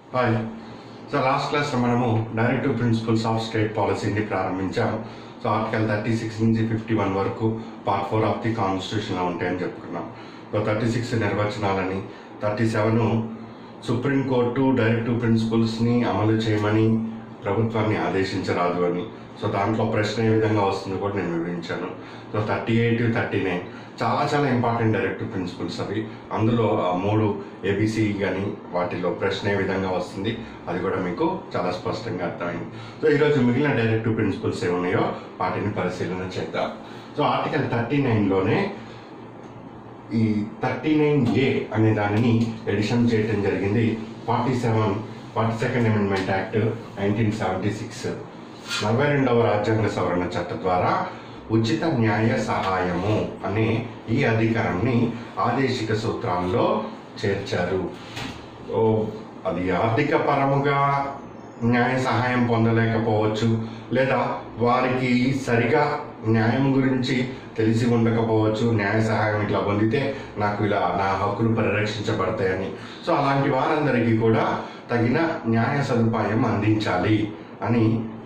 hi so last క్లాస్లో మనము directive principles of state పాలసీని ప్రారంభించాం సో ఆర్టికల్ థర్టీ సిక్స్ నుంచి ఫిఫ్టీ వన్ వరకు పార్ట్ ఫోర్ ఆఫ్ ది కాన్స్టిట్యూషన్లో ఉంటాయని చెప్పుకున్నాం సో థర్టీ సిక్స్ నిర్వచనాలని థర్టీ సెవెన్ సుప్రీంకోర్టు డైరెక్టివ్ ప్రిన్సిపల్స్ని అమలు చేయమని ప్రభుత్వాన్ని ఆదేశించరాదు అని సో దాంట్లో ప్రశ్న ఏ విధంగా వస్తుందో కూడా నేను వివరించాను so thirty eight thirty nine చాలా చాలా ఇంపార్టెంట్ డైరెక్టివ్ ప్రిన్సిపల్స్ అవి అందులో ఆ మూడు ఏబిసి కానీ వాటిలో ప్రశ్న ఏ విధంగా వస్తుంది అది కూడా మీకు చాలా స్పష్టంగా అర్థమైంది సో ఈరోజు మిగిలిన డైరెక్టివ్ ప్రిన్సిపల్స్ ఏమున్నాయో వాటిని పరిశీలన చేద్దాం సో ఆర్టికల్ థర్టీ నైన్లోనే ఈ థర్టీ నైన్ ఏ అనే దానిని ఎడిషన్ చేయడం జరిగింది forty seven forty second amendment act nineteen seventy six నలభై రెండవ రాజ్యాంగ సవరణ చట్టం ద్వారా ఉచిత న్యాయ సహాయము అనే ఈ అధికారాన్ని ఆదేశిక సూత్రాల్లో చేర్చారు ఓ అది ఆర్థిక పరముగా న్యాయ సహాయం పొందలేకపోవచ్చు లేదా వారికి సరిగా న్యాయం గురించి తెలిసి ఉండకపోవచ్చు న్యాయ సహాయం ఇట్లా పొందితే నాకు ఇలా నా హక్కులు పరిరక్షించబడతాయని సో అలాంటి వారందరికీ కూడా తగిన న్యాయ సదుపాయం అందించాలి అని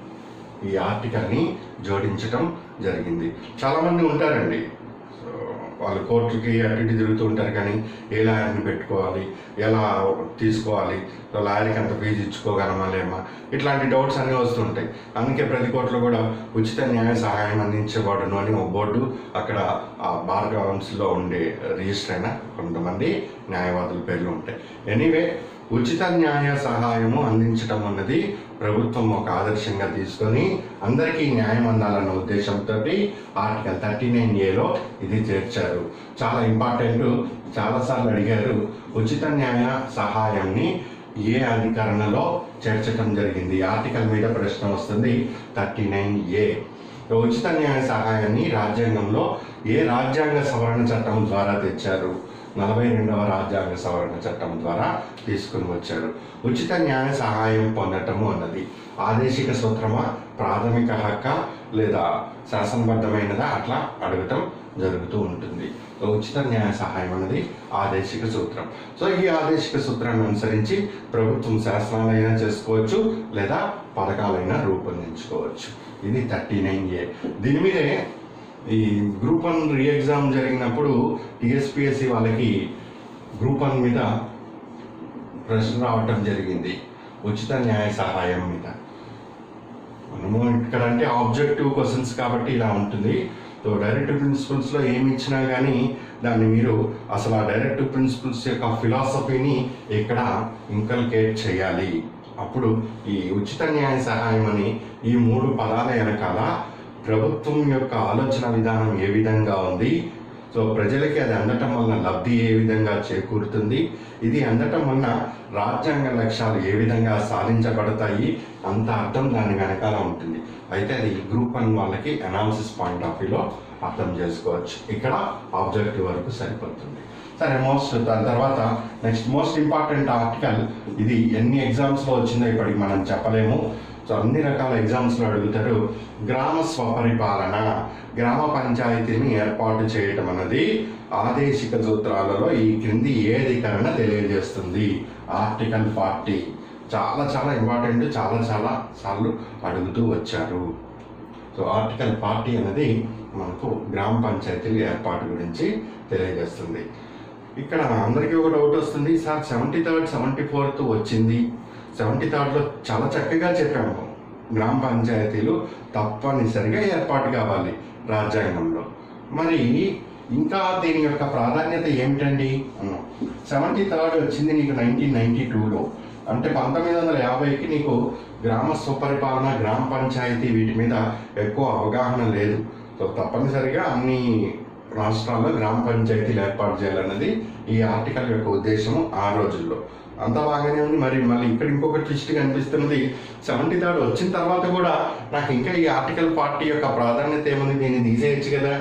ఈ ఆర్టికల్ని జోడించటం జరిగింది చాలామంది ఉంటారండి సో వాళ్ళు కోర్టుకి అటు ఇటు తిరుగుతూ ఉంటారు కానీ ఏ లాయర్ని పెట్టుకోవాలి ఎలా తీసుకోవాలి సో లాయర్కి అంత ఫీజు ఇచ్చుకోగలమా లేమా ఇట్లాంటి డౌట్స్ అన్నీ వస్తుంటాయి అందుకే ప్రతి కోర్టులో కూడా ఉచిత న్యాయ సహాయం అందించబడును అని ఒక బోర్డు అక్కడ ఆ బార్ కౌన్సిల్లో ఉండే రిజిస్టర్ అయిన కొంతమంది న్యాయవాదుల పేర్లు ఉంటాయి ఎనీవే ఉచిత న్యాయ సహాయము అందించడం అన్నది ప్రభుత్వం ఒక ఆదర్శంగా తీసుకొని అందరికీ న్యాయం అందాలన్న ఉద్దేశంతో ఆర్టికల్ థర్టీ నైన్ ఏలో ఇది చేర్చారు చాలా ఇంపార్టెంట్ చాలాసార్లు అడిగారు ఉచిత న్యాయ సహాయాన్ని ఏ అధికరణలో చేర్చడం జరిగింది ఈ ఆర్టికల్ మీద ప్రశ్న వస్తుంది థర్టీ నైన్ ఏ ఉచిత న్యాయ సహాయాన్ని రాజ్యాంగంలో ఏ రాజ్యాంగ సవరణ చట్టం ద్వారా తెచ్చారు నలభై రెండవ రాజ్యాంగ సవరణ చట్టం ద్వారా తీసుకుని వచ్చారు ఉచిత న్యాయ సహాయం పొందటము అన్నది ఆదేశిక సూత్రమా ప్రాథమిక హక్క లేదా శాసనబద్ధమైనదా అట్లా అడగటం జరుగుతూ ఉంటుంది సో ఉచిత న్యాయ సహాయం అనేది ఆదేశిక సూత్రం సో ఈ ఆదేశిక సూత్రాన్ని అనుసరించి ప్రభుత్వం శాసనాలైనా చేసుకోవచ్చు లేదా పథకాలైనా రూపొందించుకోవచ్చు ఇది థర్టీ నైన్ ఏ దీని మీదే ఈ గ్రూప్ వన్ రీ ఎగ్జామ్ జరిగినప్పుడు టిఎస్పిఎస్సి వాళ్ళకి గ్రూప్ వన్ మీద ప్రశ్న రావటం జరిగింది ఉచిత న్యాయ సహాయం మీద మనము ఇక్కడ అంటే ఆబ్జెక్టివ్ క్వశ్చన్స్ కాబట్టి ఇలా ఉంటుంది సో డైరెక్టివ్ ప్రిన్సిపల్స్లో ఏమి ఇచ్చినా కానీ దాన్ని మీరు అసలు ఆ డైరెక్టివ్ ప్రిన్సిపల్స్ యొక్క ఫిలాసఫీని ఇక్కడ ఇంకల్కేట్ చేయాలి అప్పుడు ఈ ఉచిత న్యాయ సహాయం అని ఈ మూడు పదాల వెనకాల ప్రభుత్వం యొక్క ఆలోచన విధానం ఏ విధంగా ఉంది సో ప్రజలకి అది అందటం వలన లబ్ధి ఏ విధంగా చేకూరుతుంది ఇది అందటం వలన రాజ్యాంగ లక్ష్యాలు ఏ విధంగా సాధించబడతాయి అంత అర్థం దాని వెనకాల ఉంటుంది అయితే అది గ్రూప్ వన్ వాళ్ళకి అనాలిసిస్ పాయింట్ ఆఫ్ వ్యూలో అర్థం చేసుకోవచ్చు ఇక్కడ ఆబ్జెక్టివ్ వరకు సరిపోతుంది సరే మోస్ట్ దాని తర్వాత నెక్స్ట్ మోస్ట్ ఇంపార్టెంట్ ఆర్టికల్ ఇది ఎన్ని ఎగ్జామ్స్లో వచ్చిందో ఇప్పటికి మనం చెప్పలేము సో అన్ని రకాల ఎగ్జామ్స్లో అడుగుతారు గ్రామ స్వపరిపాలన గ్రామ పంచాయతీని ఏర్పాటు చేయటం అన్నది ఆదేశిక సూత్రాలలో ఈ క్రింది ఏ అధికరణ తెలియజేస్తుంది ఆర్టికల్ ఫార్టీ చాలా చాలా ఇంపార్టెంట్ చాలా చాలా సార్లు అడుగుతూ వచ్చారు సో ఆర్టికల్ ఫార్టీ అనేది మనకు గ్రామ పంచాయతీల ఏర్పాటు గురించి తెలియజేస్తుంది ఇక్కడ అందరికీ ఒక డౌట్ వస్తుంది sir seventy third seventy fourth వచ్చింది సెవెంటీ థర్డ్లో చాలా చక్కగా చెప్పాము గ్రామ పంచాయతీలు తప్పనిసరిగా ఏర్పాటు కావాలి రాజ్యాంగంలో మరి ఇంకా దీని యొక్క ప్రాధాన్యత ఏమిటండి అన్నాం సెవెంటీ థర్డ్ వచ్చింది నీకు నైన్టీన్ నైన్టీ టూలో అంటే పంతొమ్మిది వందల యాభైకి నీకు గ్రామ స్వపరిపాలన గ్రామ పంచాయతీ వీటి మీద ఎక్కువ అవగాహన లేదు సో తప్పనిసరిగా అన్ని రాష్ట్రాల్లో గ్రామ పంచాయతీలు ఏర్పాటు చేయాలన్నది ఈ ఆర్టికల్ యొక్క ఉద్దేశము ఆ రోజుల్లో అంత బాగానే ఉంది మరి మళ్ళీ ఇక్కడ ఇంకొక ట్విస్ట్ కనిపిస్తున్నది సెవెంటీ థర్డ్ వచ్చిన తర్వాత కూడా నాకు ఇంకా ఈ ఆర్టికల్ పార్టీ యొక్క ప్రాధాన్యత ఏముంది దీన్ని తీసేయచ్చు కదా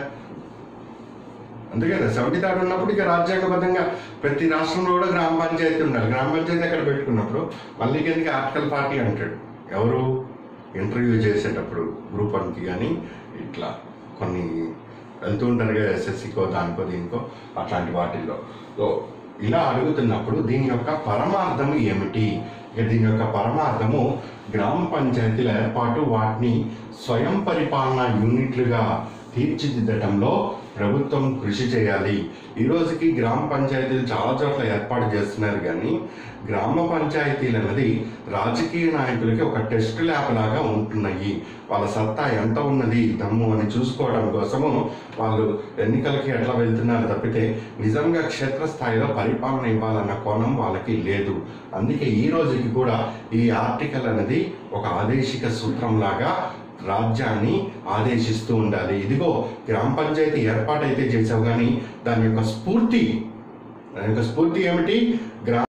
అంతే కదా సెవెంటీ థర్డ్ ఉన్నప్పుడు ఇక రాజ్యాంగబద్ధంగా ప్రతి రాష్ట్రంలో కూడా గ్రామ పంచాయతీ ఉండాలి గ్రామ పంచాయతీ అక్కడ పెట్టుకున్నప్పుడు మళ్ళీ కిందకి ఆర్టికల్ పార్టీ అంటాడు ఎవరు ఇంటర్వ్యూ చేసేటప్పుడు గ్రూప్ వన్కి కానీ ఇట్లా కొన్ని వెళ్తూ ఉంటారు కదా ఎస్ఎస్సికో దానికో దీనికో అట్లాంటి వాటిల్లో సో ఇలా అడుగుతున్నప్పుడు దీని యొక్క పరమార్థం ఏమిటి ఇక దీని యొక్క పరమార్థము గ్రామ పంచాయతీల ఏర్పాటు వాటిని స్వయం పరిపాలన యూనిట్లుగా తీర్చిదిద్దటంలో ప్రభుత్వం కృషి చేయాలి ఈ రోజుకి గ్రామ పంచాయతీలు చాలా చోట్ల ఏర్పాటు చేస్తున్నారు కానీ గ్రామ పంచాయతీలు అన్నది రాజకీయ నాయకులకి ఒక టెస్ట్ ల్యాబ్ లాగా ఉంటున్నాయి వాళ్ళ సత్తా ఎంత ఉన్నది దమ్ము అని చూసుకోవడం కోసము వాళ్ళు ఎన్నికలకి ఎట్లా వెళ్తున్నారు తప్పితే నిజంగా క్షేత్రస్థాయిలో పరిపాలన ఇవ్వాలన్న కోణం వాళ్ళకి లేదు అందుకే ఈ రోజుకి కూడా ఈ ఆర్టికల్ అనేది ఒక ఆదేశిక సూత్రం లాగా రాజ్యాన్ని ఆదేశిస్తూ ఉండాలి ఇదిగో గ్రామ పంచాయతీ ఏర్పాటైతే చేసావు కానీ దాని యొక్క స్ఫూర్తి దాని యొక్క స్ఫూర్తి ఏమిటి గ్రామ